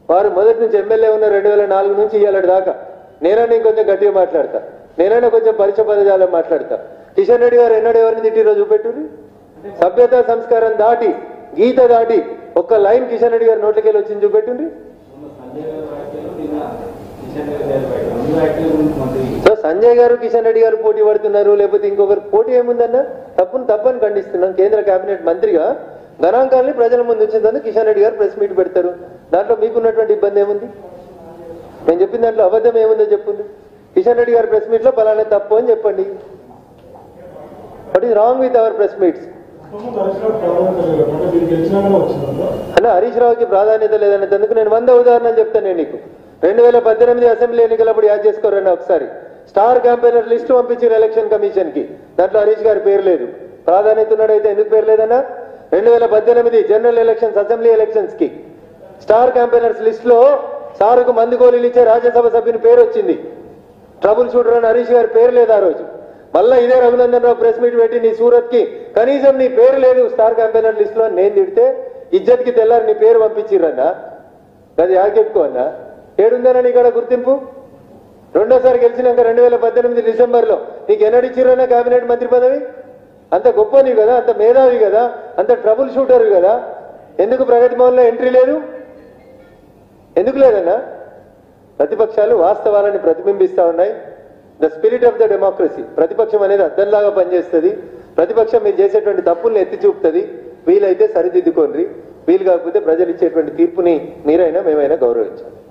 వారు మొదటి నుంచి ఎమ్మెల్యే ఉన్న రెండు వేల నాలుగు నుంచి ఇవాళ దాకా నేనైనా ఇంకొంచెం గట్టిగా మాట్లాడతా నేనైనా కొంచెం పరిచయ పదజాలం మాట్లాడతా కిషన్ రెడ్డి గారు ఎన్నడూ ఎవరిని తిట్టిరో చూపెట్టుర్రి సభ్యత సంస్కారం దాటి గీత దాటి ఒక్క లైన్ కిషన్ రెడ్డి గారి నోట్లకెళ్ళి వచ్చింది చూపెట్టుండ్రి సో సంజయ్ గారు కిషన్ రెడ్డి గారు పోటీ పడుతున్నారు లేకపోతే ఇంకొకరు పోటీ ఏముందన్న తప్పును తప్పని ఖండిస్తున్నాం కేంద్ర కేబినెట్ మంత్రిగా గణాంకాలని ప్రజల ముందు ఉంచిందని కిషన్ రెడ్డి గారు ప్రెస్ మీట్ పెడతారు దాంట్లో మీకున్నటువంటి ఇబ్బంది ఏముంది నేను చెప్పిన దాంట్లో అబద్ధం ఏముందో చెప్పుంది కిషన్ రెడ్డి గారి ప్రెస్ మీట్ లో పలానా తప్పు అని చెప్పండి what is wrong with our press meets అలా హరీష్ రావుకి ప్రాధాన్యత లేదనేందుకు నేను వంద ఉదాహరణలు చెప్తాను నేను నీకు రెండు వేల పద్దెనిమిది అసెంబ్లీ ఎన్నికలప్పుడు యాడ్ చేసుకోరండి ఒకసారి స్టార్ క్యాంపెయినర్ లిస్ట్ పంపించారు ఎలక్షన్ కమిషన్ కి దాంట్లో హరీష్ గారి పేరు లేదు ప్రాధాన్యత ఉన్నాడైతే ఎందుకు పేరు లేదన్నా రెండు వేల పద్దెనిమిది జనరల్ ఎలక్షన్స్ అసెంబ్లీ ఎలక్షన్స్ కి స్టార్ క్యాంపెయినర్స్ లిస్ట్ లో సారుకు మందు గోళీలు ఇచ్చే రాజ్యసభ సభ్యుని పేరు వచ్చింది ట్రబుల్ షూటర్ అని హరీష్ గారి పేరు లేదు ఆ రోజు మళ్ళా ఇదే రఘునందన్ రావు ప్రెస్ మీట్ పెట్టి నీ సూరత్ కి కనీసం నీ పేరు లేదు స్టార్ క్యాంపెయినర్ లిస్ట్ లో అని నేను తిడితే ఇజ్జత్ కి తెల్లారి నీ పేరు పంపించిర్రన్నా అది యాకెట్టుకో అన్నా ఏడుందన్నా నీ కాడ గుర్తింపు రెండోసారి గెలిచినాక రెండు వేల పద్దెనిమిది డిసెంబర్ లో నీకు ఎన్నడిచ్చిర్రన్నా కేబినెట్ మంత్రి పదవి అంత గొప్ప నీవు కదా అంత మేధావి కదా అంత ట్రబుల్ షూటర్ కదా ఎందుకు ప్రగతి భవన్లో ఎంట్రీ లేదు ఎందుకు లేదన్నా ప్రతిపక్షాలు వాస్తవాలని ప్రతిబింబిస్తా ఉన్నాయి the spirit of the democracy ప్రతిపక్షం అనేది అద్దంలాగా పనిచేస్తుంది ప్రతిపక్షం మీరు చేసేటువంటి తప్పుల్ని ఎత్తి చూపుతుంది వీలైతే సరిదిద్దుకోండి వీలు కాకపోతే ప్రజలు ఇచ్చేటువంటి తీర్పుని మీరైనా మేమైనా గౌరవించాలి